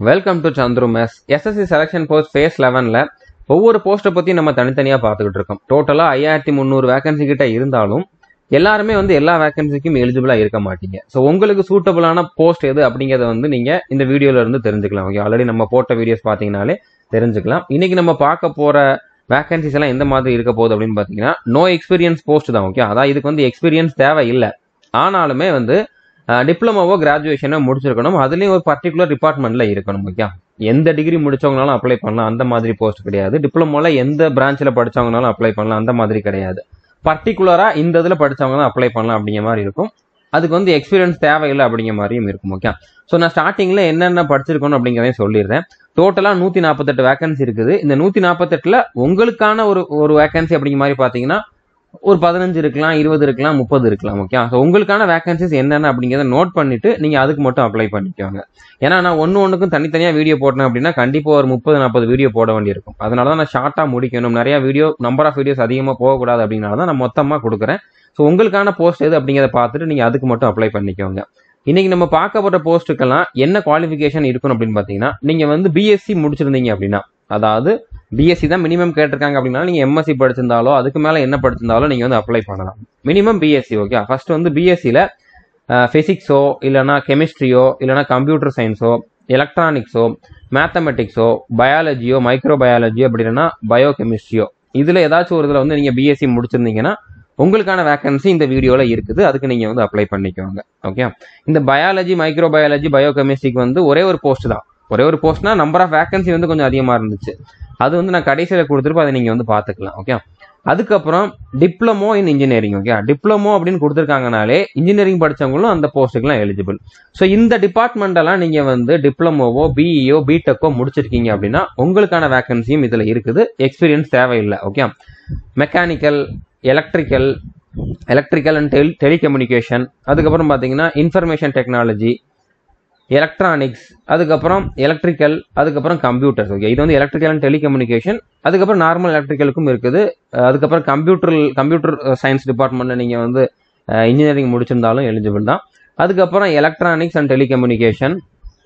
welcome to Chandru மேஸ் SSC selection post phase லெவனில் ஒவ்வொரு போஸ்ட்டை பற்றி நம்ம தனித்தனியாக பார்த்துக்கிட்டு இருக்கோம் டோட்டலாக ஐயாயிரத்தி முந்நூறு வேகன்சி கிட்ட இருந்தாலும் எல்லாருமே வந்து எல்லா வேகன்சிக்கும் எலிஜிபிளாக இருக்க மாட்டீங்க ஸோ உங்களுக்கு சூட்டபுளான போஸ்ட் எது அப்படிங்கிறத வந்து நீங்கள் இந்த வீடியோல இருந்து தெரிஞ்சுக்கலாம் ஓகே ஆல்ரெடி நம்ம போட்ட வீடியோஸ் பார்த்தீங்கனாலே தெரிஞ்சுக்கலாம் இன்னைக்கு நம்ம பார்க்க போகிற வேகன்சிஸ் எல்லாம் எந்த மாதிரி இருக்க போகுது அப்படின்னு பார்த்தீங்கன்னா நோ எக்ஸ்பீரியன்ஸ் போஸ்ட் தான் ஓகே அதான் இதுக்கு வந்து எக்ஸ்பீரியன்ஸ் தேவை இல்லை ஆனாலுமே வந்து டிப்ளமோவோ கிராஜுவேஷனோ முடிச்சிருக்கணும் அதுலேயும் ஒரு பர்டிகுலர் டிபார்ட்மெண்ட்டில் இருக்கணும் ஓகே எந்த டிகிரி முடிச்சவங்கனாலும் அப்ளை பண்ணலாம் அந்த மாதிரி போஸ்ட் கிடையாது டிப்ளமோல எந்த பிரான்ச்சில் படிச்சவங்கனாலும் அப்ளை பண்ணலாம் அந்த மாதிரி கிடையாது பர்டிகுலராக இந்த இதில் படிச்சவங்க தான் அப்ளை பண்ணலாம் அப்படிங்கிற மாதிரி இருக்கும் அதுக்கு வந்து எக்ஸ்பீரியன்ஸ் தேவையில்லை அப்படிங்கிற மாதிரியும் இருக்கும் ஓகே ஸோ நான் ஸ்டார்டிங்கில் என்னென்ன படிச்சிருக்கணும் அப்படிங்கிறதையும் சொல்லிடுறேன் டோட்டலாக நூற்றி நாற்பத்தெட்டு வேகன்சி இருக்குது இந்த நூற்றி நாற்பத்தெட்டில் உங்களுக்கான ஒரு ஒரு வேகன்சி அப்படிங்கிற மாதிரி பார்த்தீங்கன்னா ஒரு பதினஞ்சு இருக்கலாம் இருபது இருக்கலாம் முப்பது இருக்கலாம் ஓகே ஸோ உங்களுக்கான வேகன்சிஸ் என்னென்ன அப்படிங்கிறத நோட் பண்ணிட்டு நீங்கள் அதுக்கு மட்டும் அப்ளை பண்ணிக்கோங்க ஏன்னா நான் ஒன்று ஒன்றுக்கும் தனித்தனியாக வீடியோ போட்டேன் அப்படின்னா கண்டிப்பாக ஒரு முப்பது நாற்பது வீடியோ போட வேண்டியிருக்கும் அதனால தான் நான் ஷார்ட்டாக முடிக்கணும் நிறைய வீடியோ நம்பர் ஆஃப் வீடியோஸ் அதிகமாக போகக்கூடாது அப்படின்னால தான் நான் மொத்தமாக கொடுக்குறேன் ஸோ உங்களுக்கான போஸ்ட் எது அப்படிங்கிறத பார்த்துட்டு நீங்கள் அதுக்கு மட்டும் அப்ளை பண்ணிக்கோங்க இன்னைக்கு நம்ம பார்க்கப்பட்ட போஸ்ட்டுக்கெல்லாம் என்ன குவாலிஃபிகேஷன் இருக்கணும் அப்படின்னு பார்த்தீங்கன்னா நீங்கள் வந்து பிஎஸ்சி முடிச்சிருந்தீங்க அப்படின்னா அதாவது பிஎஸ்சி தான் மினிமம் கேட்டிருக்காங்க அப்படின்னா நீங்கள் எம்எஸ்சி படிச்சிருந்தாலோ அதுக்கு மேலே என்ன படிச்சிருந்தாலோ நீங்கள் வந்து அப்ளை பண்ணலாம் மினிமம் பிஎஸ்சி ஓகே ஃபர்ஸ்ட் வந்து பிஎஸ்சியில் ஃபிசிக்ஸோ இல்லைனா கெமிஸ்ட்ரியோ இல்லைனா கம்ப்யூட்டர் சயின்ஸோ எலக்ட்ரானிக்ஸோ மேத்தமெட்டிக்ஸோ பயாலஜியோ மைக்ரோ பயாலஜியோ அப்படி இல்லைனா பயோ கெமிஸ்ட்ரியோ இதில் ஏதாச்சும் ஒரு இதில் வந்து நீங்கள் பிஎஸ்சி முடிச்சிருந்தீங்கன்னா உங்களுக்கான வேகன்சி இந்த வீடியோவில் இருக்குது அதுக்கு நீங்கள் வந்து அப்ளை பண்ணிக்கோங்க ஓகே இந்த பயாலஜி மைக்ரோ பயாலஜி பயோ கெமிஸ்ட்ரிக்கு வந்து ஒரே ஒரு போஸ்ட் தான் ஒரே ஒரு போஸ்ட்னா நம்பர் ஆஃப் வேகன்சி வந்து கொஞ்சம் அதிகமாக இருந்துச்சு அது வந்து நான் கடைசியில் கொடுத்துருப்போம் அதை நீங்கள் வந்து பார்த்துக்கலாம் ஓகே அதுக்கப்புறம் diploma in engineering okay diploma அப்படின்னு கொடுத்துருக்காங்கனாலே இன்ஜினியரிங் படித்தவங்களும் அந்த போஸ்ட்டுக்குலாம் எலிஜிபிள் ஸோ இந்த டிபார்ட்மெண்ட்டெல்லாம் நீங்கள் வந்து டிப்ளமோவோ பிஇஓ பிடெக்கோ முடிச்சிருக்கீங்க அப்படின்னா உங்களுக்கான வேகன்சியும் இதில் இருக்குது எக்ஸ்பீரியன்ஸ் தேவையில்லை okay mechanical electrical electrical and tele telecommunication அதுக்கப்புறம் பார்த்தீங்கன்னா இன்ஃபர்மேஷன் டெக்னாலஜி எலக்ட்ரானிக்ஸ் அதுக்கப்புறம் எலக்ட்ரிக்கல் அதுக்கப்புறம் கம்ப்யூட்டர்ஸ் ஓகே இது வந்து எலக்ட்ரிக்கல் அண்ட் டெலிகம்யூனிகேஷன் அதுக்கப்புறம் நார்மல் எலக்ட்ரிக்கலுக்கும் இருக்குது அதுக்கப்புறம் கம்ப்யூட்டர் கம்ப்யூட்டர் சயின்ஸ் டிபார்ட்மெண்ட்டில் நீங்கள் வந்து இன்ஜினியரிங் முடிச்சிருந்தாலும் எலிஜிபிள் தான் அதுக்கப்புறம் electronics and telecommunication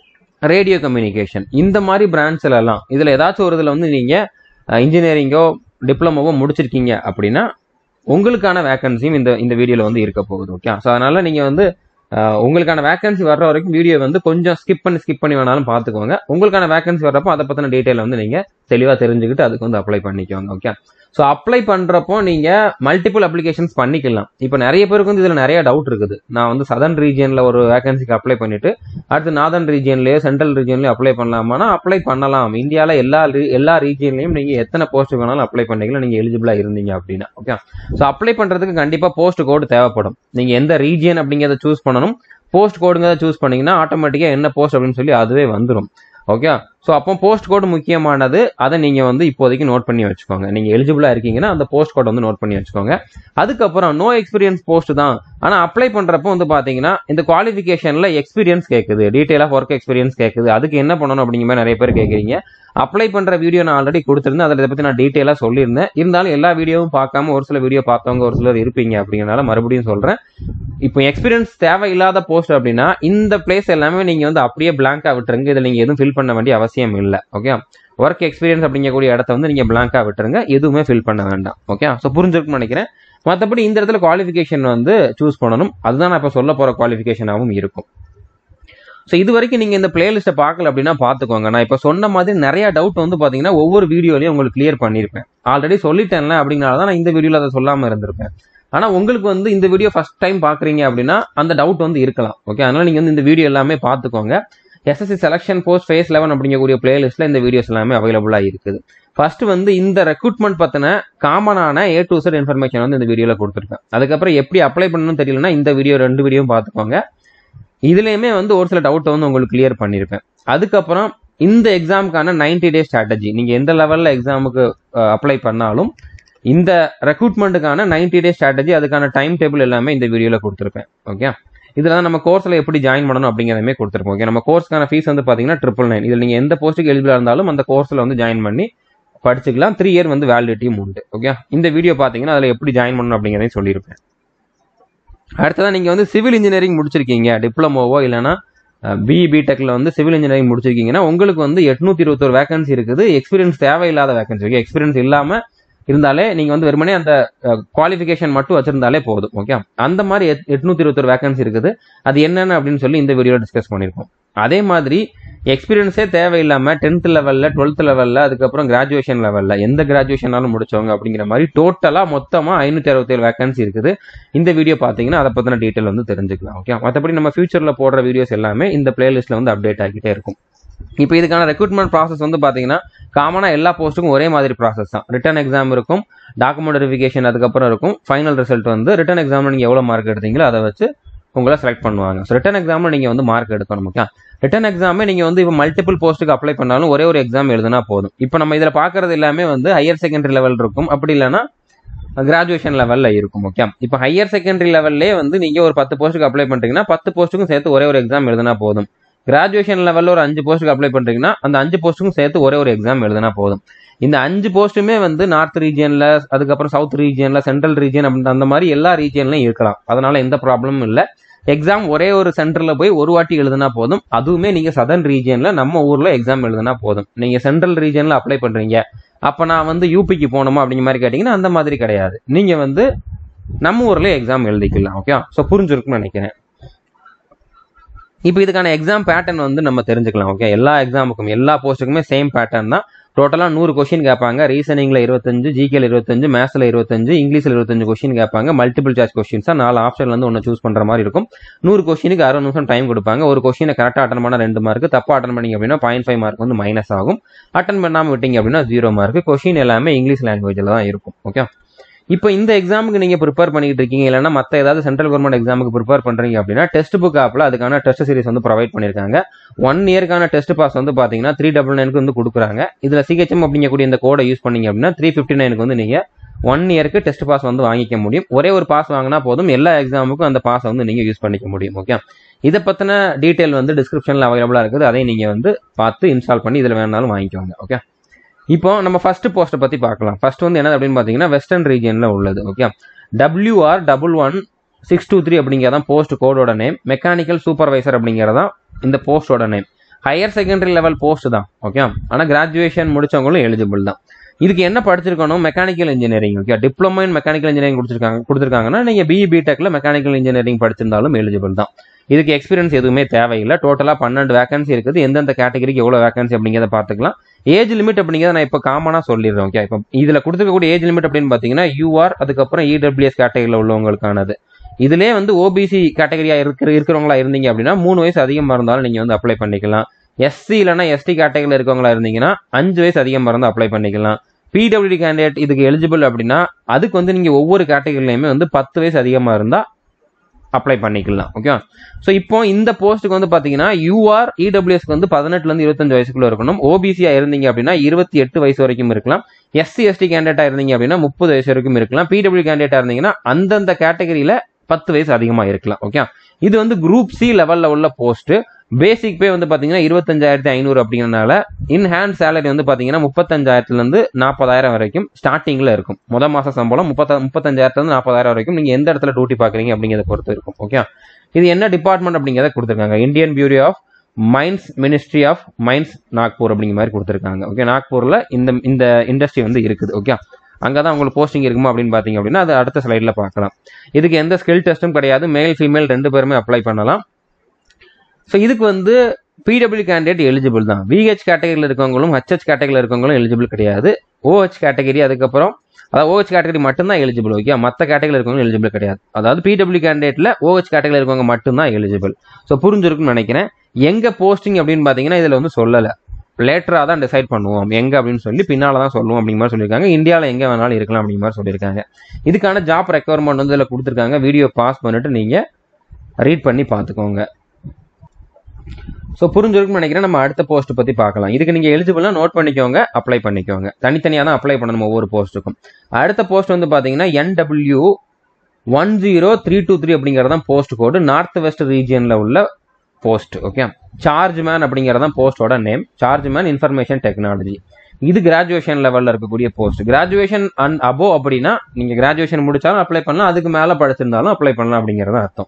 radio communication இந்த மாதிரி பிரான்ச்சில் எல்லாம் இதில் ஏதாச்சும் ஒரு இதில் வந்து நீங்கள் இன்ஜினியரிங்கோ டிப்ளமோவோ முடிச்சிருக்கீங்க அப்படின்னா உங்களுக்கான வேகன்சியும் இந்த இந்த வீடியோவில் வந்து இருக்க போகுது ஓகே ஸோ அதனால் நீங்கள் வந்து உங்களுக்கான வேகன்சி வர்ற வரைக்கும் வீடியோ வந்து கொஞ்சம் ஸ்கிப் பண்ணி ஸ்கிப் பண்ணி வேணாலும் பார்த்துக்கோங்க உங்களுக்கான வேகன்சி வர்றப்போ அதை பற்றின டீட்டெயில் வந்து நீங்கள் தெளிவாக தெரிஞ்சுக்கிட்டு அதுக்கு வந்து அப்ளை பண்ணிக்கோங்க ஓகே ஸோ அப்ளை பண்ணுறப்போ நீங்கள் மல்டிபிள் அப்ளிகேஷன்ஸ் பண்ணிக்கலாம் இப்போ நிறைய பேருக்கு வந்து இதில் நிறைய டவுட் இருக்குது நான் வந்து சதர்ன் ரீஜியனில் ஒரு வேகன்சிக்கு அப்ளை பண்ணிட்டு அடுத்து நார்தன் ரீஜியன்லேயோ சென்ட்ரல் ரீஜியன்லேயோ அப்ளை பண்ணலாமானா அப்ளை பண்ணலாம் இந்தியாவில் எல்லா எல்லா ரீஜியன்லையும் நீங்கள் எத்தனை போஸ்ட் வேணாலும் அப்ளை பண்ணிக்கலாம் நீங்கள் எலிஜிபிளாக இருந்தீங்க அப்படின்னா ஓகே ஸோ அப்ளை பண்ணுறதுக்கு கண்டிப்பாக போஸ்ட் கோடு தேவைப்படும் நீங்கள் எந்த ரீஜியன் அப்படிங்கிறத சூஸ் பண்ணணும் போஸ்ட் கோடுங்கிறத சூஸ் பண்ணீங்கன்னா ஆட்டோமேட்டிக்காக என்ன போஸ்ட் அப்படின்னு சொல்லி அதுவே வந்துடும் ஓகே ஸோ அப்போ போஸ்ட் கோடு முக்கியமானது அதை நீங்கள் வந்து இப்போதைக்கு நோட் பண்ணி வச்சுக்கோங்க நீங்கள் எலிஜிபிளாக இருக்கீங்கன்னா அந்த போஸ்ட் கோட் வந்து நோட் பண்ணி வச்சுக்கோங்க அதுக்கப்புறம் நோ எக்ஸ்பீரியன்ஸ் போஸ்ட் தான் ஆனால் அப்ளை பண்ணுறப்போ வந்து பார்த்தீங்கன்னா இந்த குவாலிஃபிகேஷனில் எக்ஸ்பீரியன்ஸ் கேட்குது டீட்டெயிலாக ஒர்க் எக்ஸ்பீரியன்ஸ் கேட்குது அதுக்கு என்ன பண்ணணும் அப்படிங்கிற மாதிரி நிறைய பேர் கேட்குறீங்க அப்ளை பண்ணுற வீடியோ நான் ஆல்ரெடி கொடுத்துருந்தேன் அதில் இதை பற்றி நான் டீட்டெயிலாக சொல்லியிருந்தேன் இருந்தாலும் எல்லா வீடியோவும் பார்க்காம ஒரு சில வீடியோ பார்த்தவங்க ஒரு சிலர் இருப்பீங்க அப்படிங்கிறனால மறுபடியும் சொல்கிறேன் இப்போ எக்ஸ்பீரியன்ஸ் தேவையில்லாத போஸ்ட் அப்படின்னா இந்த பிளேஸ் எல்லாமே நீங்கள் வந்து அப்படியே பிளாங்காக விட்டுருங்க இதில் நீங்கள் எதுவும் ஃபில் பண்ண வேண்டிய அவசியம் இல்லை ஓகே ஒர்க் எக்ஸ்பீரியன்ஸ் அப்படிங்கக்கூடிய இடத்த வந்து நீங்கள் பிளாங்காக விட்டுருங்க எதுவுமே ஃபில் பண்ண வேண்டாம் ஓகே ஸோ புரிஞ்சிருக்குன்னு நினைக்கிறேன் மற்றபடி இந்த இடத்துல குவாலிஃபிகேஷன் வந்து சூஸ் பண்ணணும் அதுதான் நான் இப்போ சொல்ல போகிற குவாலிஃபிகேஷனாகவும் இருக்கும் ஸோ இது வரைக்கும் நீங்கள் இந்த பிளேலிஸ்ட்டை பார்க்கல அப்படின்னா பார்த்துக்கோங்க நான் இப்போ சொன்ன மாதிரி நிறைய டவுட் வந்து பார்த்தீங்கன்னா ஒவ்வொரு வீடியோலையும் உங்களுக்கு கிளியர் பண்ணியிருப்பேன் ஆல்ரெடி சொல்லிட்டேன்ல அப்படின்னால தான் நான் இந்த வீடியோவில் அதை சொல்லாமல் இருந்திருப்பேன் ஆனால் உங்களுக்கு வந்து இந்த வீடியோ ஃபஸ்ட் டைம் பார்க்குறீங்க அப்படின்னா அந்த டவுட் வந்து இருக்கலாம் ஓகே அதனால் நீங்கள் வந்து இந்த வீடியோ எல்லாமே பார்த்துக்கோங்க SSC selection post phase eleven அப்படிங்கக்கூடிய பிளேலிஸ்ட்டில் இந்த வீடியோஸ் எல்லாமே அவைலபிளாக இருக்குது ஃபர்ஸ்ட் வந்து இந்த ரெக்ரூட்மெண்ட் பற்றின காமனான ஏ டு செட் இன்ஃபர்மேஷன் வந்து இந்த வீடியோவில் கொடுத்துருக்கேன் அதுக்கப்புறம் எப்படி அப்ளை பண்ணணும்னு தெரியலனா இந்த வீடியோ ரெண்டு வீடியோவும் பார்த்துக்கோங்க இதுலேயுமே வந்து ஒரு சில டவுட்டை வந்து உங்களுக்கு கிளியர் பண்ணியிருப்பேன் அதுக்கப்புறம் இந்த எக்ஸாமுக்கான நைன்டி டே ஸ்ட்ராட்டஜி நீங்கள் எந்த லெவலில் எக்ஸாமுக்கு அப்ளை பண்ணாலும் இந்த ரெக்ரூட்மெண்ட்டுக்கான நைன்டி டே ஸ்ட்ராட்டஜி அதுக்கான டைம் டேபிள் எல்லாமே இந்த வீடியோவில் கொடுத்துருப்பேன் ஓகே இதில் தான் நம்ம கோர்ஸில் எப்படி ஜாயின் பண்ணணும் அப்படிங்கிறதுமே கொடுத்துருக்கோம் ஓகே நம்ம கோர்ஸ்க்கான ஃபீஸ் வந்து பார்த்தீங்கன்னா ட்ரிபிள் நைன் இதில் நீங்கள் எந்த போஸ்ட்டுக்கு எலிஜிபிளாக இருந்தாலும் அந்த கோர்ஸில் வந்து ஜாயின் பண்ணி படிச்சுக்கலாம் த்ரீ இயர் வந்து வேலிடிட்டியும் உண்டு ஓகே இந்த வீடியோ பார்த்தீங்கன்னா அதில் எப்படி ஜாயின் பண்ணணும் அப்படிங்கிறதையும் சொல்லியிருப்பேன் அடுத்ததான் நீங்கள் வந்து சிவில் இன்ஜினியரிங் முடிச்சிருக்கீங்க டிப்ளமோவோ இல்லைனா பிஇ பிடெக்ல வந்து சிவில் இன்ஜினியரிங் முடிச்சிருக்கீங்கன்னா உங்களுக்கு வந்து எட்நூத்தி இருபத்தொரு வேகன்சி இருக்குது எக்ஸ்பீரியன்ஸ் தேவையில்லாத வேகன்சி இருக்கு எக்ஸ்பீரியன்ஸ் இல்லாம இருந்தாலே நீங்க வந்து வெறுமனே அந்த குவாலிஃபிகேஷன் மட்டும் வச்சிருந்தாலே போதும் ஓகே அந்த மாதிரி எட்நூத்தி இருபத்தொரு வேகன்சி இருக்குது அது என்னென்ன அப்படின்னு சொல்லி இந்த வீடியோல டிஸ்கஸ் பண்ணியிருக்கோம் அதே மாதிரி எக்ஸ்பீரியன்ஸே தேவையில்லாம டென்த் லெவல்ல டுவெல்த் லெவல்ல அதுக்கப்புறம் கிராஜுவேஷன் லெவல்ல எந்த கிராஜுவேஷனாலும் முடிச்சவங்க அப்படிங்கிற மாதிரி டோட்டலா மொத்தமா ஐநூத்தி அறுபத்தேழு வேகன்சி இருக்குது இந்த வீடியோ பாத்தீங்கன்னா அதை பத்தின டீட்டெயில் வந்து தெரிஞ்சுக்கலாம் ஓகே மற்றபடி நம்ம ஃபியூச்சர்ல போடுற வீடியோஸ் எல்லாமே இந்த பிளேலிஸ்ட்ல வந்து அப்டேட் ஆகிட்டே இருக்கும் இப்போ இதுக்கான ரெக்ரூட்மெண்ட் ப்ராசஸ் வந்து பாத்தீங்கன்னா காமனா எல்லா போஸ்ட்டுக்கும் ஒரே மாதிரி ப்ராசஸ் தான் ரிட்டன் எக்ஸாம் இருக்கும் டாக்குமெண்ட் வெரிஃபிகேஷன் அதுக்கப்புறம் இருக்கும் ஃபைனல் ரிசல்ட் வந்து ரிட்டன் எக்ஸாம்ல நீங்க எவ்வளவு மார்க் எடுத்தீங்களோ அதை வச்சு உங்களை செலக்ட் பண்ணுவாங்க ஸோ ரிட்டன் எக்ஸாம்ல நீங்க வந்து மார்க் எடுக்கணும் ஓகே ரிட்டன் எக்ஸாமே நீங்க வந்து இப்போ மல்டிபிள் போஸ்ட்டுக்கு அப்ளை பண்ணாலும் ஒரே ஒரு எக்ஸாம் எழுதுனா போதும் இப்போ நம்ம இதில் பார்க்கறது எல்லாமே வந்து ஹையர் செகண்டரி லெவல் இருக்கும் அப்படி இல்லைன்னா கிராஜுவேஷன் லெவல்ல இருக்கும் ஓகே இப்போ ஹையர் செகண்டரி லெவல்லே வந்து நீங்க ஒரு பத்து போஸ்ட்டுக்கு அப்ளை பண்றீங்கன்னா பத்து போஸ்ட்டுக்கும் சேர்த்து ஒரே ஒரு எக்ஸாம் எழுதுனா போதும் கிராஜுவேஷன் லெவல்ல ஒரு அஞ்சு போஸ்ட்டுக்கு அப்ளை பண்றீங்கன்னா அந்த அஞ்சு போஸ்ட்டுக்கும் சேர்த்து ஒரே ஒரு எக்ஸாம் எழுதுனா போதும் இந்த அஞ்சு போஸ்ட்டுமே வந்து நார்த் ரீஜியன்ல அதுக்கப்புறம் சவுத் ரீஜியன்ல சென்ட்ரல் ரீஜியன் அப்படின்னு அந்த மாதிரி எல்லா ரீஜியன்லயும் இருக்கலாம் அதனால எந்த ப்ராப்ளமும் இல்லை எக்ஸாம் ஒரே ஒரு சென்டர்ல போய் ஒரு வாட்டி எழுதுனா போதும் அதுவுமே நீங்க சதர்ன் ரீஜியன்ல நம்ம ஊர்ல எக்ஸாம் எழுதுனா போதும் நீங்க சென்ட்ரல் ரீஜியன்ல அப்ளை பண்றீங்க அப்ப நான் வந்து யூபிக்கு போகணுமா அப்படிங்கிற மாதிரி கேட்டீங்கன்னா அந்த மாதிரி கிடையாது நீங்க வந்து நம்ம ஊர்ல எக்ஸாம் எழுதிக்கலாம் ஓகே ஸோ புரிஞ்சிருக்கும்னு நினைக்கிறேன் இப்போ இதுக்கான எக்ஸாம் பேட்டர்ன் வந்து நம்ம தெரிஞ்சுக்கலாம் ஓகே எல்லா எக்ஸாமுக்கும் எல்லா போஸ்ட்டுக்குமே சேம் பேட்டர்ன் தான் டோட்டலாக நூறு கொஸ்டின் கேட்பாங்க ரீசனிங்ல இருபத்தஞ்சு ஜிகேல இருபத்தஞ்சு மேத்ஸ்ல இருபத்தஞ்சு இங்கிலீஷ்ல இருபத்தஞ்சு கொஸ்டின் கேட்பாங்க மல்டிபிள் சாய்ஸ் கொஸ்டின்ஸா நாலு ஆப்ஷன்ல இருந்து ஒன்று சூஸ் பண்ற மாதிரி இருக்கும் நூறு கொஸ்டினுக்கு அறுபது நிமிஷம் டைம் கொடுப்பாங்க ஒரு கொஸ்டினை கரெக்டாக அட்டன் பண்ண ரெண்டு மார்க் தப்பா அட்டன் பண்ணீங்க அப்படின்னா பாயிண்ட் ஃபைவ் மார்க் வந்து மைனஸ் ஆகும் அட்டன் பண்ணாம விட்டீங்க அப்படின்னா ஜீரோ மார்க் கொஸ்டின் எல்லாமே இங்கிலீஷ் லாங்குவேஜ்ல தான் இருக்கும் ஓகே இப்போ இந்த எக்ஸாமுக்கு நீங்க ப்ரிப்பேர் பண்ணிட்டு இருக்கீங்க இல்லைன்னா மற்ற ஏதாவது சென்ட்ரல் கவர்மெண்ட் எக்ஸாமுக்கு ப்ரிப்பேர் பண்றீங்க அப்படின்னா டெஸ்ட் புக் ஆப்ல அதுக்கான டெஸ்ட் சீரிஸ் வந்து ப்ரொவைட் பண்ணிருக்காங்க ஒன் இயர்க்கான டெஸ்ட் பாஸ் வந்து பாத்தீங்கன்னா த்ரீ டபுள் நைனுக்கு வந்து கொடுக்குறாங்க இதுல சிஹெச்எம் அப்படிங்கக்கூடிய இந்த கோடை யூஸ் பண்ணீங்க அப்படின்னா த்ரீ ஃபிஃப்டி நைனுக்கு வந்து நீங்க ஒன் இயருக்கு டெஸ்ட் பாஸ் வந்து வாங்கிக்க முடியும் ஒரே ஒரு பாஸ் வாங்கினா போதும் எல்லா எக்ஸாமுக்கும் அந்த பாஸ் வந்து நீங்க யூஸ் பண்ணிக்க முடியும் ஓகே இதை பத்தின டீட்டெயில் வந்து டிஸ்கிரிப்ஷன்ல அவைலபிளா இருக்குது அதை நீங்க வந்து பார்த்து இன்ஸ்டால் பண்ணி இதுல வேணாலும் வாங்கிக்கோங்க ஓகே இப்போ நம்ம ஃபர்ஸ்ட் போஸ்ட்டை பத்தி பார்க்கலாம் ஃபர்ஸ்ட் வந்து என்னது அப்படின்னு பாத்தீங்கன்னா வெஸ்டர்ன் ரீஜியன்ல உள்ளது okay W R double one six two three அப்படிங்கிறதான் போஸ்ட் கோடோட நேம் மெக்கானிக்கல் சூப்பர்வைசர் அப்படிங்கிறதான் இந்த போஸ்டோட name higher secondary level post தான் ஓகே ஆனா கிராஜுவேஷன் முடிச்சவங்களும் எலிஜிபிள் தான் இதுக்கு என்ன படிச்சிருக்கணும் mechanical engineering okay diploma in mechanical engineering கொடுத்துருக்காங்க கொடுத்துருக்காங்கன்னா நீங்க பிஇ பிடெக்ல மெக்கானிக்கல் இன்ஜினியரிங் படிச்சிருந்தாலும் எலிஜிபிள் தான் இதுக்கு எக்ஸ்பீரியன்ஸ் எதுவுமே தேவையில்லை டோட்டலா பன்னெண்டு வேகன்சி இருக்குது எந்தெந்த கேட்டகரிக்கு எவ்வளவு வேகன்சி அப்படிங்கிறத பார்த்துக்கலாம் ஏஜ் லிமிட் அப்படிங்கிறத நான் இப்போ காமனா சொல்லிடுறேன் ஓகே இப்போ இதுல கொடுத்துருக்கக்கூடிய ஏஜ் லிமிட் அப்படின்னு பாத்தீங்கன்னா யூஆர் அதுக்கப்புறம் இடபிள்யூஎஸ் கேட்டகரியில் உள்ளவங்களுக்கானது இதுலேயே வந்து ஓபிசி கேட்டகரியா இருக்கிற இருக்கிறவங்களா இருந்தீங்க அப்படின்னா மூணு வயசு அதிகமாக இருந்தாலும் நீங்க வந்து அப்ளை பண்ணிக்கலாம் எஸ்சி இல்லைனா எஸ்டி கேட்டகரியில் இருக்கவங்களா இருந்தீங்கன்னா அஞ்சு வயசு அதிகமாக இருந்தால் அப்ளை பண்ணிக்கலாம் பிடபிள்யூடி கேண்டிடேட் இதுக்கு எலிஜிபிள் அப்படின்னா அதுக்கு வந்து நீங்க ஒவ்வொரு கேட்டகரிலையுமே வந்து பத்து வயசு அதிகமாக இருந்தா அப்ளை பண்ணிக்கலாம் ஓகே ஸோ இப்போ இந்த போஸ்ட்டுக்கு வந்து பாத்தீங்கன்னா யூஆர் இடபிள்யூஎஸ்க்கு வந்து பதினெட்டுல இருந்து இருபத்தஞ்சு வயசுக்குள்ள இருக்கணும் ஓபிசியா இருந்தீங்க அப்படின்னா இருபத்தி எட்டு வயசு வரைக்கும் இருக்கலாம் எஸ்சி எஸ்டி கேண்டிடேட்டா இருந்தீங்க அப்படின்னா முப்பது வயசு வரைக்கும் இருக்கலாம் பிடபிள்யூ கேண்டிடேட்டா இருந்தீங்கன்னா அந்தந்த கேட்டகரியில பத்து வயசு அதிகமா இருக்கலாம் ஓகே இது வந்து குரூப் சி லெவல்ல உள்ள போஸ்ட் பேசிக் பே வந்து பாத்தீங்கன்னா இருபத்தஞ்சாயிரத்தி ஐநூறு அப்படிங்கறதுனால இன் ஹேண்ட் சேலரி வந்து பாத்தீங்கன்னா முப்பத்தஞ்சாயிரத்துல இருந்து நாற்பதாயிரம் வரைக்கும் ஸ்டார்டிங்ல இருக்கும் முத மாச சம்பளம் முப்பத்த முப்பத்தஞ்சாயிரத்துல இருந்து நாற்பதாயிரம் வரைக்கும் நீங்க எந்த இடத்துல டியூட்டி பாக்குறீங்க அப்படிங்கறத பொறுத்து இருக்கும் ஓகே இது என்ன டிபார்ட்மெண்ட் அப்படிங்கறத கொடுத்துருக்காங்க Indian bureau of mines ministry of mines Nagpur அப்படிங்கிற மாதிரி கொடுத்துருக்காங்க ஓகே நாக்பூர்ல இந்த இந்த இண்டஸ்ட்ரி வந்து இருக்குது ஓகே அங்கதான் உங்களுக்கு போஸ்டிங் இருக்குமா அப்படின்னு பாத்தீங்க அப்படின்னா அது அடுத்த ஸ்லைட்ல பார்க்கலாம் இதுக்கு எந்த ஸ்கில் டெஸ்ட்டும் கிடையாது மேல் ஃபீமேல் ரெண்டு பேருமே அப்ளை பண்ணலாம் ஸோ இதுக்கு வந்து பிடபிள்யூ கேண்டிடேட் எலிஜிபிள் தான் விஹெச் கேட்டகரியில் இருக்கவங்களும் ஹச்ஹெச் கேட்டகரியில் இருக்கவங்களும் எலிஜிபிள் கிடையாது ஓஹெச் கேட்டகரி அதுக்கப்புறம் அதாவது ஓஹெச் கேட்டகரி மட்டும்தான் எலிஜிபிள் ஓகே மற்ற கேட்டகரியில் இருக்கவங்க எலிஜிபிள் கிடையாது அதாவது பிடபிள்யூ கேண்டிடேட்ல ஓஹெச் கேட்டகரியில் இருக்கவங்க மட்டும்தான் எலிஜிபிள் ஸோ புரிஞ்சிருக்கும்னு நினைக்கிறேன் எங்க போஸ்டிங் அப்படின்னு பார்த்தீங்கன்னா இதில் வந்து சொல்லலை லேட்டராக தான் டிசைட் பண்ணுவோம் எங்க அப்படின்னு சொல்லி பின்னால தான் சொல்லுவோம் அப்படிங்கிற மாதிரி சொல்லியிருக்காங்க இந்தியாவில் எங்க வேணாலும் இருக்கலாம் அப்படிங்கிற மாதிரி சொல்லியிருக்காங்க இதுக்கான ஜாப் ரெக்குவயர்மெண்ட் வந்து இதில் கொடுத்துருக்காங்க வீடியோ பாஸ் பண்ணிட்டு நீங்க ரீட் பண்ணி பார்த்துக்கோங்க ஸோ புரிஞ்சிருக்கும்னு நினைக்கிறேன் நம்ம அடுத்த போஸ்ட் பத்தி பார்க்கலாம் இதுக்கு நீங்க எலிஜிபிள்னா நோட் பண்ணிக்கோங்க அப்ளை பண்ணிக்கோங்க தனித்தனியாக தான் அப்ளை பண்ணணும் ஒவ்வொரு போஸ்ட்டுக்கும் அடுத்த போஸ்ட் வந்து பாத்தீங்கன்னா N W one zero three two three அப்படிங்கிறது தான் போஸ்ட் கோடு நார்த் வெஸ்ட் ரீஜியன்ல உள்ள போஸ்ட் ஓகே சார்ஜ் மேன் அப்படிங்கிறது தான் போஸ்டோட name chargeman information technology இது கிராஜுவேஷன் லெவல்ல இருக்கக்கூடிய போஸ்ட் கிராஜுவேஷன் அண்ட் அபோ அப்படின்னா நீங்க கிராஜுவேஷன் முடிச்சாலும் அப்ளை பண்ணலாம் அதுக்கு மேல படிச்சிருந்தாலும் அப்ளை பண்ணலாம் அப்படிங்கறது அர்த்தம்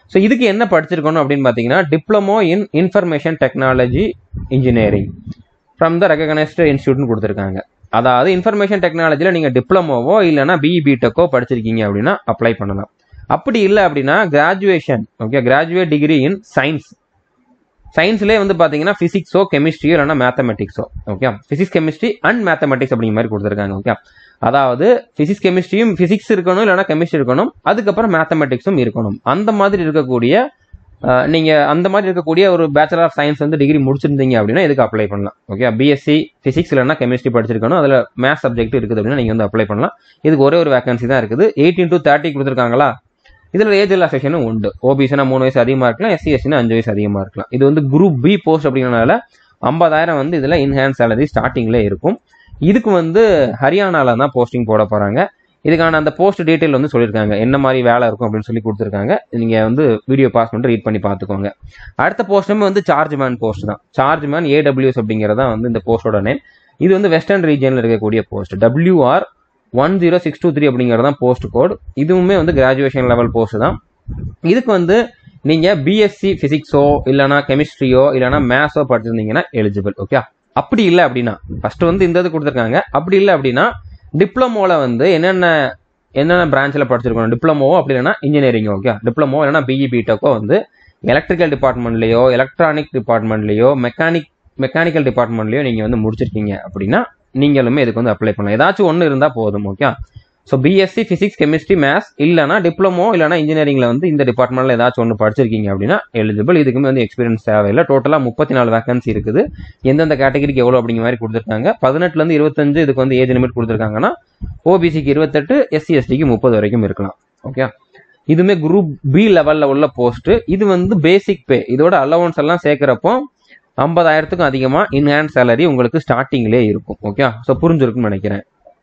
ஸோ இதுக்கு என்ன படிச்சிருக்கணும் அப்படின்னு பார்த்தீங்கன்னா diploma in information technology engineering from the recognised இன்ஸ்டியூட்னு கொடுத்துருக்காங்க அதாவது இன்ஃபர்மேஷன் டெக்னாலஜியில் நீங்கள் டிப்ளமோவோ இல்லைனா பிஇ பிடெக்கோ படிச்சிருக்கீங்க அப்படின்னா அப்ளை பண்ணலாம் அப்படி இல்லை அப்படின்னா graduation okay graduate degree in science சயின்ஸ்லேயே வந்து பார்த்தீங்கன்னா ஃபிசிக்ஸோ கெமிஸ்ட்ரியோ இல்லைனா மேத்தமெட்டிக்ஸோ okay physics chemistry and mathematics அப்படிங்கிற மாதிரி கொடுத்துருக்காங்க ஓகே அதாவது ஃபிசிக்ஸ் கெமிஸ்ட்ரியும் ஃபிசிக்ஸ் இருக்கணும் இல்லைனா கெமிஸ்ட்ரி இருக்கணும் அதுக்கப்புறம் மேத்தமெட்டிக்ஸும் இருக்கணும் அந்த மாதிரி இருக்கக்கூடிய அஹ், நீங்க அந்த மாதிரி இருக்கக்கூடிய ஒரு பேச்சுலர் ஆஃப் சயின்ஸ் வந்து டிகிரி முடிச்சிருந்தீங்க அப்படின்னா இதுக்கு அப்ளை பண்ணலாம் ஓகே பிஎஸ்சி ஃபிசிக்ஸ் இல்லைனா கெமிஸ்ட்ரி படிச்சிருக்கணும் அதில் மேத்ஸ் சப்ஜெக்ட் இருக்குது அப்படின்னா நீங்கள் வந்து அப்ளை பண்ணலாம் இதுக்கு ஒரே ஒரு வேகன்சி தான் இருக்குது எயிட்டீன் டு தேர்ட்டி கொடுத்துருக்காங்களா இதில் ஏஜ் ரிலாக்ஸேஷனும் உண்டு ஓபிசினா மூணு வயசு அதிகமாக இருக்கலாம் எஸ்சி எஸ்சினா அஞ்சு வயசு அதிகமாக இருக்கலாம் இது வந்து குரூப் பி போஸ்ட் அப்படிங்கிறனால ஐம்பதாயிரம் வந்து இதில் இன்ஹேன்ஸ் சேலரி ஸ்டார்டிங்ல இருக்கும் இதுக்கு வந்து ஹரியானால தான் போஸ்டிங் போட போகிறாங்க இதுக்கான அந்த போஸ்ட் டீட்டெயில் வந்து சொல்லியிருக்காங்க என்ன மாதிரி வேலை இருக்கும் அப்படின்னு சொல்லி கொடுத்துருக்காங்க நீங்கள் வந்து வீடியோ பாஸ் பண்ணிட்டு ரீட் பண்ணி பார்த்துக்கோங்க அடுத்த போஸ்ட்டுமே வந்து சார்ஜ் மேன் போஸ்ட் தான் சார்ஜ் மேன் ஏடபிள்யூஎஸ் அப்படிங்கிறதா வந்து இந்த போஸ்டோட நேம் இது வந்து வெஸ்டர்ன் ரீஜனில் இருக்கக்கூடிய post WR one zero six two three அப்படிங்கிறது தான் போஸ்ட் கோட் இதுவுமே வந்து கிராஜுவேஷன் லெவல் போஸ்ட் தான் இதுக்கு வந்து நீங்கள் பிஎஸ்சி ஃபிசிக்ஸோ இல்லைனா கெமிஸ்ட்ரியோ இல்லைனா மேத்ஸோ படிச்சிருந்தீங்கன்னா எலிஜிபிள் ஓகே அப்படி இல்லை அப்படின்னா ஃபர்ஸ்ட் வந்து இந்த இது கொடுத்துருக்காங்க அப்படி இல்லை அப்படின்னா டிப்ளமோவில் வந்து என்னென்ன என்னென்ன பிரான்ச்சில் படிச்சிருக்கணும் டிப்ளமோ அப்படி இல்லைன்னா இன்ஜினியரிங் ஓகே டிப்ளமோ இல்லைனா பிஇ பிடெக்கோ வந்து எலக்ட்ரிக்கல் டிபார்ட்மெண்ட்லேயோ எலக்ட்ரானிக் டிபார்ட்மெண்ட்லேயோ மெக்கானிக் மெக்கானிக்கல் டிபார்ட்மெண்ட்லேயோ நீங்கள் வந்து முடிச்சிருக்கீங்க அப்படின்னா நீங்களுமே இதுக்கு வந்து அப்ளை பண்ணலாம் ஏதாச்சும் ஒன்று இருந்தால் போதும் okay so BSc physics chemistry maths இல்லைனா டிப்ளமோ இல்லைனா இன்ஜினியரிங்ல வந்து இந்த டிபார்ட்மெண்ட்ல ஏதாச்சும் ஒன்று படிச்சிருக்கீங்க அப்படின்னா எலிஜிபிள் இதுக்குமே வந்து எக்ஸ்பீரியன்ஸ் தேவையில்லை டோட்டலாக முப்பத்தி நாலு வேகன்சி இருக்குது எந்தெந்த கேட்டகரிக்கு எவ்வளோ அப்படிங்கிற மாதிரி கொடுத்துருக்காங்க பதினெட்டுலேருந்து இருபத்தஞ்சு இதுக்கு வந்து ஏஜ் லிமிட் கொடுத்துருக்காங்கன்னா ஓபிசிக்கு இருபத்தெட்டு எஸ்சி எஸ்டிக்கு முப்பது வரைக்கும் இருக்கலாம் ஓகே இதுமே குரூப் பி லெவலில் உள்ள போஸ்ட் இது வந்து பேசிக் பே இதோட அலவன்ஸ் எல்லாம் சேர்க்குறப்போ ஐம்பதாயிரத்துக்கும் அதிகமாக இன்ஹேண்ட் சேலரி உங்களுக்கு ஸ்டார்டிங்லேயே இருக்கும் ஓகே ஸோ புரிஞ்சிருக்கும்னு நினைக்கிறேன்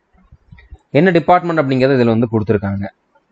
என்ன டிபார்ட்மெண்ட் அப்படிங்கிறது இதில் வந்து கொடுத்துருக்காங்க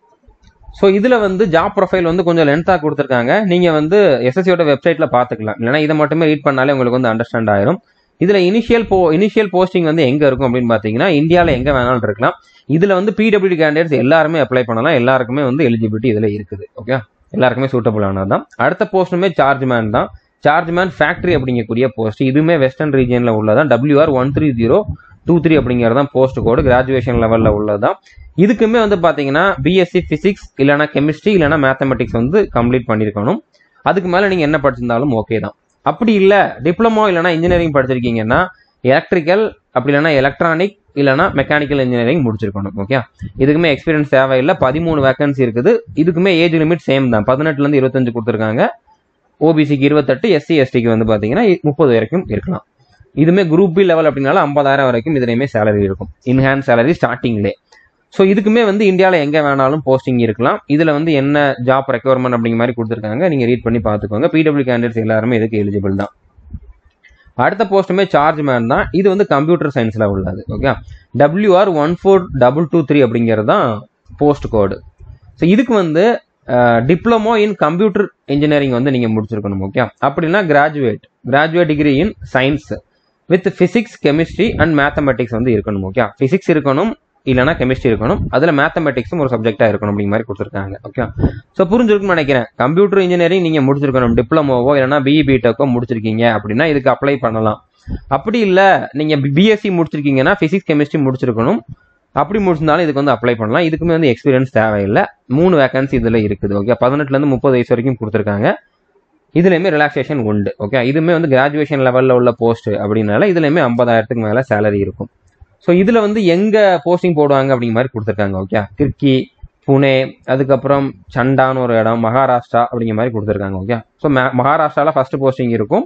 ஸோ இதில் வந்து ஜாப் ப்ரொஃபைல் வந்து கொஞ்சம் லென்த்தாக கொடுத்துருக்காங்க நீங்கள் வந்து எஸ்எஸ்சியோட வெப்சைட்டில் பார்த்துக்கலாம் இல்லைனா இதை மட்டுமே ரீட் பண்ணாலே உங்களுக்கு வந்து அண்டர்ஸ்டாண்ட் ஆயிரும் இதில் இனிஷியல் போ இனிஷியல் போஸ்டிங் வந்து எங்கே இருக்கும் அப்படின்னு பார்த்தீங்கன்னா இந்தியாவில் எங்கே வேணாலும் இருக்கலாம் இதில் வந்து பிடபிள்யூ கேண்டிடேட்ஸ் எல்லாருமே அப்ளை பண்ணலாம் எல்லாருக்குமே வந்து எலிஜிபிலிட்டி இதில் இருக்குது ஓகே எல்லாருக்குமே சூட்டபிள் ஆனது தான் அடுத்த போஸ்ட்டுமே சார்ஜ் மேன் தான் சார்ஜ் மேன் ஃபேக்ட்ரி அப்படிங்கக்கூடிய போஸ்ட் இதுவுமே வெஸ்டர்ன் ரீஜனில் உள்ளதான் WR one three zero two three அப்படிங்கிறது தான் போஸ்ட் கோடு கிராஜுவேஷன் லெவலில் உள்ளதான் இதுக்குமே வந்து பார்த்தீங்கன்னா பிஎஸ்சி ஃபிசிக்ஸ் இல்லைனா கெமிஸ்ட்ரி இல்லைனா மேத்தமெட்டிக்ஸ் வந்து கம்ப்ளீட் பண்ணியிருக்கணும் அதுக்கு மேலே நீங்கள் என்ன படிச்சிருந்தாலும் ஓகே தான் அப்படி இல்லை டிப்ளமோ இல்லைனா இன்ஜினியரிங் படிச்சிருக்கீங்கன்னா எலக்ட்ரிக்கல் அப்படி இல்லைனா எலக்ட்ரானிக் இல்லைனா மெக்கானிக்கல் இன்ஜினியரிங் முடிச்சிருக்கணும் ஓகே இதுக்குமே எக்ஸ்பீரியன்ஸ் தேவையில்லை பதிமூணு வேகன்சி இருக்குது இதுக்குமே ஏஜ் லிமிட் சேம் தான் பதினெட்டுலேருந்து இருபத்தஞ்சு கொடுத்துருக்காங்க ஓபிசிக்கு இருபத்தெட்டு எஸ்சி எஸ்டிக்கு வந்து பார்த்தீங்கன்னா முப்பது வரைக்கும் இருக்கலாம் இதுமே குரூப் பி லெவல் அப்படின்னால ஐம்பதாயிரம் வரைக்கும் இதுலையுமே சேலரி இருக்கும் இன்ஹேண்ட் சேலரி ஸ்டார்டிங்லே ஸோ இதுக்குமே வந்து இந்தியாவில் எங்கே வேணாலும் போஸ்டிங் இருக்கலாம் இதில் வந்து என்ன ஜாப் ரெக்குவயர்மெண்ட் அப்படிங்கிற மாதிரி கொடுத்துருக்காங்க நீங்கள் ரீட் பண்ணி பார்த்துக்கோங்க பிடபிள்யூ கேண்டிடேட்ஸ் எல்லாருமே இதுக்கு எலிஜிபிள் தான் அடுத்த போஸ்ட்டுமே சார்ஜ் மேன் தான் இது வந்து கம்ப்யூட்டர் சயின்ஸில் உள்ளது okay WR one four double two three அப்படிங்கிறது தான் போஸ்ட் கோடு ஸோ இதுக்கு வந்து டிப்ளமோ இன் கம்ப்யூட்டர் இன்ஜினியரிங் வந்து நீங்கள் முடிச்சிருக்கணும் ஓகே அப்படின்னா graduate graduate degree in science with physics chemistry and mathematics வந்து இருக்கணும் ஓகே ஃபிசிக்ஸ் இருக்கணும் இல்லைனா கெமிஸ்ட்ரி இருக்கணும் அதில் மேத்தமெட்டிக்ஸும் ஒரு சப்ஜெக்டாக இருக்கணும் அப்படிங்கிற மாதிரி கொடுத்துருக்காங்க ஓகே ஸோ புரிஞ்சிருக்குன்னு நினைக்கிறேன் கம்ப்யூட்டர் இன்ஜினியரிங் நீங்கள் முடிச்சிருக்கணும் டிப்ளமோவோ இல்லைனா பிஇ பிடெக்கோ முடிச்சிருக்கீங்க அப்படின்னா இதுக்கு அப்ளை பண்ணலாம் அப்படி இல்லை நீங்கள் பிஎஸ்சி முடிச்சிருக்கீங்கன்னா ஃபிசிக்ஸ் கெமிஸ்ட்ரி முடிச்சிருக்கணும் அப்படி முடிச்சிருந்தாலும் இதுக்கு வந்து அப்ளை பண்ணலாம் இதுக்குமே வந்து எக்ஸ்பீரியன்ஸ் தேவையில்லை மூணு வேகன்சி இதில் இருக்குது ஓகே பதினெட்டுலேருந்து முப்பது வயசு வரைக்கும் கொடுத்துருக்காங்க இதுலையுமே ரிலாக்ஸேஷன் உண்டு ஓகே இதுவுமே வந்து கிராஜுவேஷன் லெவலில் உள்ள போஸ்ட் அப்படின்னால இதுலையுமே ஐம்பதாயிரத்துக்கு மேலே சேலரி இருக்கும் ஸோ இதில் வந்து எங்கே போஸ்டிங் போடுவாங்க அப்படிங்கிற மாதிரி கொடுத்துருக்காங்க ஓகே கிர்கி புனே அதுக்கப்புறம் சண்டான்னு ஒரு இடம் மகாராஷ்டிரா அப்படிங்கிற மாதிரி கொடுத்துருக்காங்க ஓகே ஸோ மகாராஷ்டிராவில் ஃபர்ஸ்ட் போஸ்டிங் இருக்கும்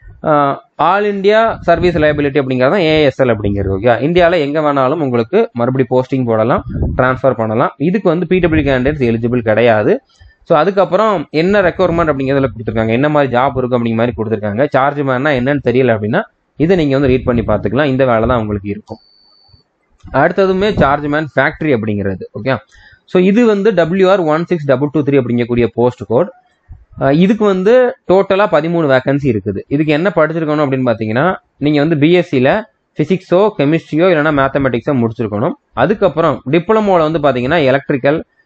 ஆல் இந்தியா சர்வீஸ் லைபிலிட்டி அப்படிங்கிறது தான் ஏஎஸ்எல் அப்படிங்கிறது ஓகே இந்தியாவில் எங்கே வேணாலும் உங்களுக்கு மறுபடி போஸ்டிங் போடலாம் ட்ரான்ஸ்ஃபர் பண்ணலாம் இதுக்கு வந்து பிடபிள்யூ கேண்டிடேட்ஸ் எலிஜிபிள் கிடையாது ஸோ அதுக்கப்புறம் என்ன ரெக்குவயர்மெண்ட் அப்படிங்கிறதுல கொடுத்துருக்காங்க என்ன மாதிரி ஜாப் இருக்கும் அப்படிங்கிற மாதிரி கொடுத்துருக்காங்க சார்ஜ் மேனா என்னன்னு தெரியல அப்படின்னா இதை நீங்கள் வந்து ரீட் பண்ணி பார்த்துக்கலாம் இந்த வேலை தான் உங்களுக்கு இருக்கும் அடுத்ததுமே சார்ஜ் மேன் ஃபேக்ட்ரி அப்படிங்கிறது ஓகே ஸோ இது வந்து WR one six double two three அப்படிங்கக்கூடிய போஸ்ட் கோட் இதுக்கு வந்து டோட்டலாக பதிமூணு வேகன்சி இருக்குது இதுக்கு என்ன படிச்சிருக்கணும் அப்படின்னு பார்த்தீங்கன்னா நீங்கள் வந்து பிஎஸ்சியில் ஃபிசிக்ஸோ கெமிஸ்ட்ரியோ இல்லைனா மேத்தமெட்டிக்ஸோ முடிச்சிருக்கணும் அதுக்கப்புறம் டிப்ளமோவில் வந்து பார்த்தீங்கன்னா எலக்ட்ரிக்கல்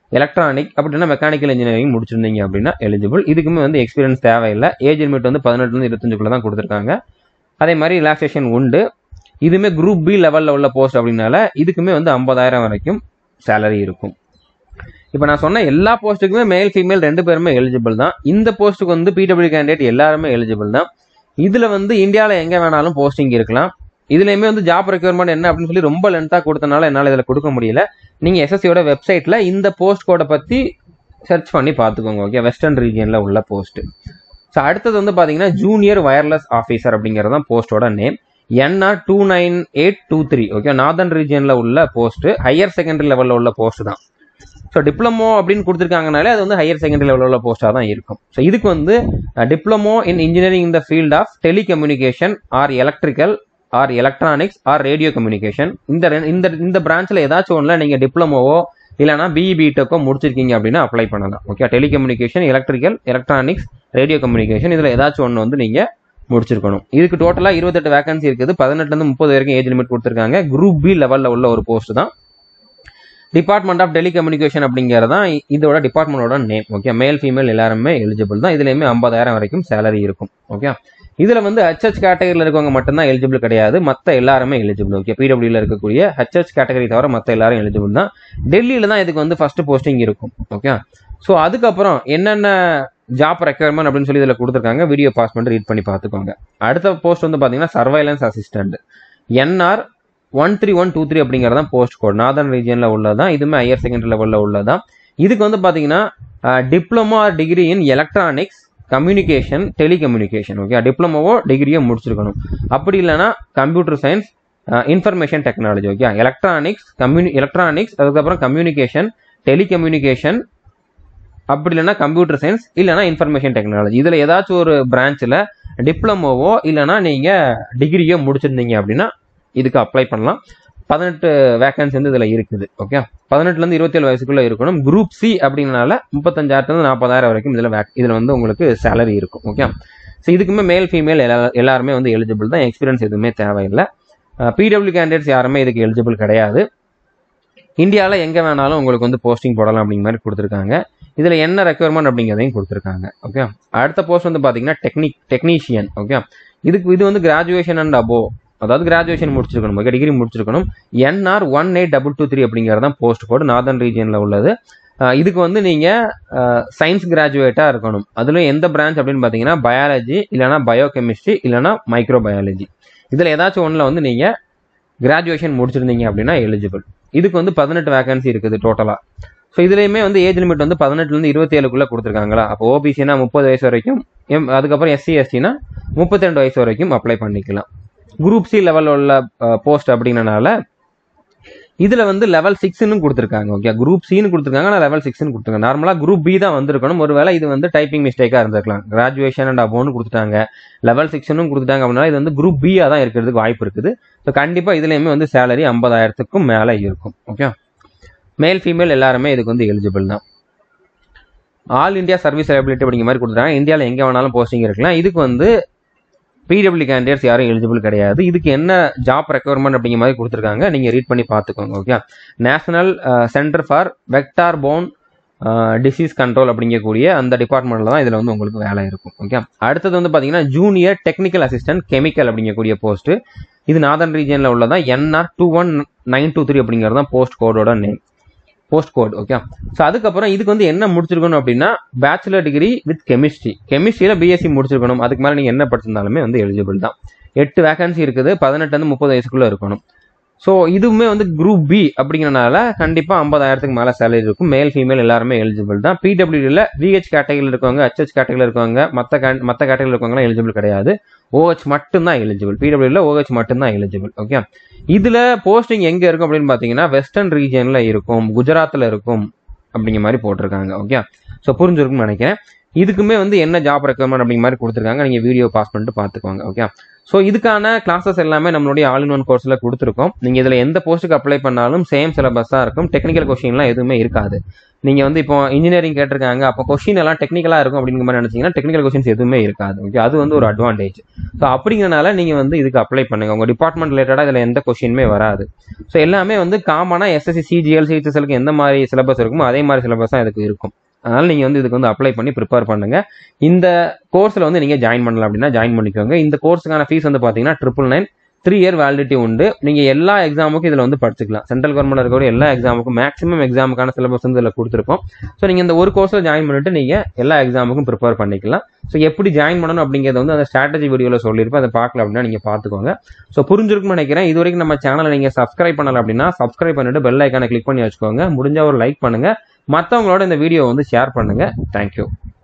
எலக்ட்ரானிக் அப்படின்னா மெக்கானிக்கல் இன்ஜினியரிங் முடிச்சிருந்தீங்க அப்படின்னா எலிஜிபிள் இதுக்குமே வந்து எக்ஸ்பீரியன்ஸ் தேவையில்லை ஏஜ் லிமிட் வந்து பதினெட்டுலேருந்து இருபத்தஞ்சுக்குள்ள தான் கொடுத்துருக்காங்க அதே மாதிரி ரிலாக்ஸேஷன் உண்டு இதுவுமே குரூப் பி லெவலில் உள்ள போஸ்ட் அப்படின்னால இதுக்குமே வந்து ஐம்பதாயிரம் வரைக்கும் சேலரி இருக்கும் இப்போ நான் சொன்ன எல்லா போஸ்ட்டுக்குமே மேல் ஃபீமேல் ரெண்டு பேருமே எலிஜிபிள் தான் இந்த போஸ்ட்டுக்கு வந்து பிடபிள்யூ கேண்டிடேட் எல்லாருமே எலிஜிபிள் தான் இதில் வந்து இந்தியாவில் எங்கே வேணாலும் போஸ்டிங் இருக்கலாம் இதுலையுமே வந்து ஜாப் ரெக்யர்மெண்ட் என்ன அப்படின்னு சொல்லி ரொம்ப லென்த்தாக கொடுத்தனால என்னால் இதில் கொடுக்க முடியல நீங்கள் எஸ்எஸ்சியோட வெப்சைட்டில் இந்த போஸ்ட் கோடை பற்றி சர்ச் பண்ணி பார்த்துக்கோங்க ஓகே வெஸ்டர்ன் ரீஜியனில் உள்ள போஸ்ட்டு ஸோ அடுத்தது வந்து பார்த்தீங்கன்னா ஜூனியர் வயர்லெஸ் ஆஃபீஸர் அப்படிங்கிறது தான் போஸ்ட்டோட name NR two nine eight two three okay northern ரீஜியனில் உள்ள போஸ்ட்டு ஹையர் செகண்டரி லெவலில் உள்ள போஸ்ட் தான் ஸோ டிப்ளமோ அப்படின்னு கொடுத்துருக்காங்கனாலே அது வந்து ஹையர் செகண்டரி லெவலில் உள்ள போஸ்ட்டாக தான் இருக்கும் ஸோ இதுக்கு வந்து diploma in engineering in the field of telecommunication or electrical or electronics or radio communication இந்த ரெ- இந்த இந்த பிரான்ச்சில் ஏதாச்சும் ஒன்றில் நீங்கள் டிப்ளமோவோ இல்லைனா பிஇ பிடெக்கோ முடிச்சிருக்கீங்க அப்படின்னா அப்ளை பண்ணலாம் okay telecommunication electrical electronics radio communication இதில் ஏதாச்சும் ஒன்று வந்து நீங்கள் முடிச்சிருக்கணும் இதுக்கு டோட்டலாக இருபத்தெட்டு வேகன்சி இருக்குது பதினெட்டுலேருந்து முப்பது வரைக்கும் ஏஜ் லிமிட் கொடுத்துருக்காங்க குரூப் பி லெவலில் உள்ள ஒரு போஸ்ட் தான் டிபார்ட்மெண்ட் ஆஃப் டெலிகம்யூனிகேஷன் அப்படிங்கிறது தான் இதோட டிபார்ட்மெண்டோட நேம் ஓகே மேல் ஃபீமேல் எல்லாருமே எலிஜிபிள் தான் இதுலேயுமே ஐம்பதாயிரம் வரைக்கும் சேலரி இருக்கும் ஓகே இதில் வந்து ஹச்ஹெச் கேட்டகரியில் இருக்கவங்க மட்டும்தான் எலிஜிபிள் கிடையாது மற்ற எல்லாருமே எலிஜிபிள் ஓகே பிடபிள்யூல இருக்கக்கூடிய ஹச்ஹெச் கேட்டகரி தவிர மற்ற எல்லாரும் எலிஜிபிள் தான் டெல்லியில் தான் இதுக்கு வந்து ஃபர்ஸ்ட் போஸ்டிங் இருக்கும் ஓகே ஸோ அதுக்கப்புறம் என்னென்ன ஜாப் ரெக்யர்மெண்ட் அப்படின்னு சொல்லி இதில் கொடுத்துருக்காங்க வீடியோ பாஸ் பண்ணிட்டு ரீட் பண்ணி பார்த்துக்கோங்க அடுத்த போஸ்ட் வந்து பார்த்தீங்கன்னா surveillance assistant NR one three one two three அப்படிங்கிறது தான் போஸ்ட் கோட் நார்தன் ரீஜியனில் உள்ளதான் இதுவுமே ஹையர் செகண்டரி லெவலில் உள்ளதான் இதுக்கு வந்து பார்த்தீங்கன்னா diploma or degree in electronics communication telecommunication okay டிப்ளமோவோ டிகிரியோ முடிச்சிருக்கணும் அப்படி இல்லைன்னா computer science information technology okay electronics கம்யூனி எலக்ட்ரானிக்ஸ் அதுக்கப்புறம் கம்யூனிகேஷன் டெலிகம்யூனிகேஷன் அப்படி இல்லைன்னா கம்ப்யூட்டர் சயின்ஸ் இல்லைன்னா இன்ஃபர்மேஷன் டெக்னாலஜி இதில் ஏதாச்சும் ஒரு பிரான்ச்சில் டிப்ளமோவோ இல்லைன்னா நீங்கள் டிகிரியோ முடிச்சிருந்தீங்க அப்படின்னா இதுக்கு அப்ளை பண்ணலாம் பதினெட்டு வேகன்சி வந்து இதில் இருக்குது ஓகே பதினெட்டுலேருந்து இருபத்தேழு வயசுக்குள்ளே இருக்கணும் குரூப் சி அப்படின்னால முப்பத்தஞ்சாயிரத்துலேருந்து நாற்பதாயிரம் வரைக்கும் இதில் வேக் இதில் வந்து உங்களுக்கு சேலரி இருக்கும் ஓகே ஸோ இதுக்குமே மேல் ஃபீமேல் எல்லா எல்லாருமே வந்து எலிஜிபிள் தான் எக்ஸ்பீரியன்ஸ் எதுவுமே தேவையில்லை பிடபிள்யூ கேண்டிடேட்ஸ் யாருமே இதுக்கு எலிஜிபிள் கிடையாது இந்தியாவில் எங்கே வேணாலும் உங்களுக்கு வந்து போஸ்டிங் போடலாம் அப்படிங்கிற மாதிரி கொடுத்துருக்காங்க இதில் என்ன ரெக்குயர்மெண்ட் அப்படிங்கிறதையும் கொடுத்துருக்காங்க ஓகே அடுத்த போஸ்ட் வந்து பார்த்தீங்கன்னா டெக்னிக் டெக்னீஷியன் ஓகே இதுக்கு இது வந்து கிராஜுவேஷன் அண்ட் அபோ அதாவது கிராஜுவேஷன் முடிச்சிருக்கணும் ஓகே டிகிரி முடிச்சிருக்கணும் NR one eight double two three அப்படிங்கிறது தான் போஸ்ட் கோட் நார்தன் ரீஜியனில் உள்ளது அஹ் இதுக்கு வந்து நீங்கள் சயின்ஸ் கிராஜுவேட்டாக இருக்கணும் அதுலேயும் எந்த பிரான்ச் அப்படின்னு பார்த்தீங்கன்னா பயாலஜி இல்லைனா பயோ கெமிஸ்ட்ரி இல்லைனா மைக்ரோ பயாலஜி இதில் ஏதாச்சும் ஒன்றில் வந்து நீங்கள் கிராஜுவேஷன் முடிச்சிருந்தீங்க அப்படின்னா எலிஜிபிள் இதுக்கு வந்து பதினெட்டு வேகன்சி இருக்குது டோட்டலாக ஸோ இதுலேயுமே வந்து ஏஜ் லிமிட் வந்து பதினெட்டுலேருந்து இருபத்தி ஏழுக்குள்ளே கொடுத்துருக்காங்களா அப்போ ஓபிசினா முப்பது வயசு வரைக்கும் எம் அதுக்கப்புறம் எஸ்சி எஸ்டினா முப்பத்தி ரெண்டு வயசு வரைக்கும் அப்ளை பண்ணிக்கலாம் குரூப் சி லெவலில் உள்ள போஸ்ட் அப்படிங்கறனால இதில் வந்து லெவல் சிக்ஸ்னு கொடுத்துருக்காங்க ஓகே குரூப் சின்னு கொடுத்துருக்காங்க ஆனால் லெவல் சிக்ஸ்னு கொடுத்துருக்காங்க நார்மலாக குரூப் பி தான் வந்திருக்கணும் ஒருவேளை இது வந்து டைப்பிங் மிஸ்டேக்காக இருந்திருக்கலாம் கிராஜுவேஷன் அண்ட் அபோன்னு கொடுத்துட்டாங்க லெவல் சிக்ஸ்னும் கொடுத்துட்டாங்க அப்படின்னா இது வந்து குரூப் பியாக தான் இருக்கிறதுக்கு வாய்ப்பு இருக்குது ஸோ கண்டிப்பாக இதுலேயுமே வந்து சேலரி ஐம்பதாயிரத்துக்கும் மேலே இருக்கும் ஓகே மேல் ஃபீமேல் எல்லாருமே இதுக்கு வந்து எலிஜிபிள் தான் ஆல் இந்தியா சர்வீஸ் லைபிலிட்டி அப்படிங்கிற மாதிரி கொடுத்துட்டாங்க இந்தியாவில் எங்கே வேணாலும் போஸ்டிங் இருக்கலாம் இதுக்கு வந்து பிடபிள்யூ கேண்டிடேட்ஸ் யாரும் எலிஜிபிள் கிடையாது இதுக்கு என்ன ஜாப் ரெக்குவயர்மெண்ட் அப்படிங்கிற மாதிரி கொடுத்துருக்காங்க நீங்கள் ரீட் பண்ணி பார்த்துக்கோங்க okay national centre for vector borne disease control அப்படிங்கக்கூடிய அந்த டிபார்ட்மெண்ட்டில் தான் இதில் வந்து உங்களுக்கு வேலை இருக்கும் ஓகே அடுத்தது வந்து பார்த்தீங்கன்னா ஜூனியர் டெக்னிக்கல் அசிஸ்டன்ட் கெமிக்கல் அப்படிங்கக்கூடிய போஸ்ட் இது நார்தன் ரீஜனில் உள்ளதான் NR two one nine two three அப்படிங்கிறது தான் போஸ்ட் கோடோட name post code okay so அதுக்கப்புறம் இதுக்கு வந்து என்ன முடிச்சிருக்கணும் அப்படின்னா பேச்சுலர் டிகிரி வித் கெமிஸ்ட்ரி கெமிஸ்ட்ரியில் பிஎஸ்சி முடிச்சிருக்கணும் அதுக்கு மேலே நீங்கள் என்ன படிச்சிருந்தாலுமே வந்து எலிஜிபிள் தான் எட்டு வேகன்சி இருக்குது பதினெட்டுலேருந்து முப்பது வயசுக்குள்ளே இருக்கணும் ஸோ இதுவுமே வந்து குரூப் பி அப்படிங்கிறனால கண்டிப்பாக ஐம்பதாயிரத்துக்கு மேலே சேலரி இருக்கும் மேல் ஃபீமேல் எல்லாருமே எலிஜிபிள் தான் பிடபிள்யூல விஹெச் கேட்டகரியில் இருக்கவங்க ஹெச்ஹெச் கேட்டகரியில் இருக்கவங்க மற்ற மற்ற கேட்டகரியில் இருக்கவங்களாம் எலிஜிபிள் கிடையாது ஓஹெச் மட்டும்தான் எலிஜிபிள் பிடபிள்யூல ஓஹெச் மட்டும்தான் எலிஜிபிள் ஓகே இதுல போஸ்டிங் எங்க இருக்கும் அப்படின்னு பாத்தீங்கன்னா வெஸ்டர்ன் ரீஜன்ல இருக்கும் குஜராத்ல இருக்கும் அப்படிங்கிற மாதிரி போட்டிருக்காங்க ஓகே ஸோ புரிஞ்சிருக்கும்னு நினைக்கிறேன் இதுக்குமே வந்து என்ன ஜாப் ரெக்குவயர்மெண்ட் அப்படிங்கிற மாதிரி கொடுத்துருக்காங்க நீங்க வீடியோ பாஸ் பண்ணிட்டு பார்த்துக்கோங்க ஓகே ஸோ இதுக்கான கிளாஸஸ் எல்லாமே நம்மளுடைய ஆல் இன் ஒன் கோர்ஸில் கொடுத்துருக்கோம் நீங்கள் இதில் எந்த போஸ்ட்டுக்கு அப்ளை பண்ணாலும் சேம் சிலபஸ் தான் இருக்கும் டெக்னிக்கல் கொஷின்லாம் எதுவுமே இருக்காது நீங்கள் வந்து இப்போ இன்ஜினியரிங் கேட்டிருக்காங்க அப்போ கொஷின் எல்லாம் டெக்னிக்கலாக இருக்கும் அப்படிங்கிற மாதிரி நினச்சிங்கன்னா டெக்னிக்கல் கொஷின்ஸ் எதுவுமே இருக்காது ஓகே அது வந்து ஒரு அட்வான்டேஜ் ஸோ அப்படிங்கிறனால நீங்கள் வந்து இதுக்கு அப்ளை பண்ணுங்க உங்கள் டிபார்ட்மெண்ட் ரிலேட்டடாக இதில் எந்த கொஷினுமே வராது ஸோ எல்லாமே வந்து காமனாக எஸ்எஸ்சி சிஜிஎல் சிஹெச்எஸ்எலுக்கு எந்த மாதிரி சிலபஸ் இருக்குமோ அதே மாதிரி சிலபஸ் தான் இதுக்கு இருக்கும் அதனால நீங்கள் வந்து இதுக்கு வந்து அப்ளை பண்ணி ப்ரிப்பேர் பண்ணுங்க இந்த கோர்ஸில் வந்து நீங்கள் ஜாயின் பண்ணலாம் அப்படின்னா ஜாயின் பண்ணிக்கோங்க இந்த கோர்ஸுக்கான ஃபீஸ் வந்து பார்த்தீங்கன்னா triple nine three year validity உண்டு நீங்கள் எல்லா எக்ஸாமுக்கும் இதில் வந்து படிச்சுக்கலாம் சென்ட்ரல் கவர்மெண்ட் இருக்கிற எல்லா எக்ஸாமுக்கும் மேக்ஸிமம் எக்ஸாமுக்கான சிலபஸ் வந்து இதில் கொடுத்துருக்கோம் ஸோ நீங்கள் இந்த ஒரு கோர்ஸில் ஜாயின் பண்ணிட்டு நீங்கள் எல்லா எக்ஸாமுக்கும் ப்ரிப்பேர் பண்ணிக்கலாம் ஸோ எப்படி ஜாயின் பண்ணணும் அப்படிங்கிறத வந்து அந்த ஸ்ட்ராட்டஜி வீடியோவில் சொல்லியிருப்பேன் அதை பார்க்கல அப்படின்னா நீங்கள் பார்த்துக்கோங்க ஸோ புரிஞ்சிருக்கும்னு நினைக்கிறேன் இது வரைக்கும் நம்ம சேனலை நீங்கள் சப்ஸ்கிரைப் பண்ணல அப்படின்னா சப்ஸ்கிரைப் பண்ணிட்டு பெல் ஐக்கானை கிளிக் பண்ணி வச்சுக்கோங்க முடிஞ்ச ஒரு லைக் பண்ணுங்க மற்றவங்களோட இந்த வீடியோ வந்து ஷேர் பண்ணுங்க தேங்க்யூ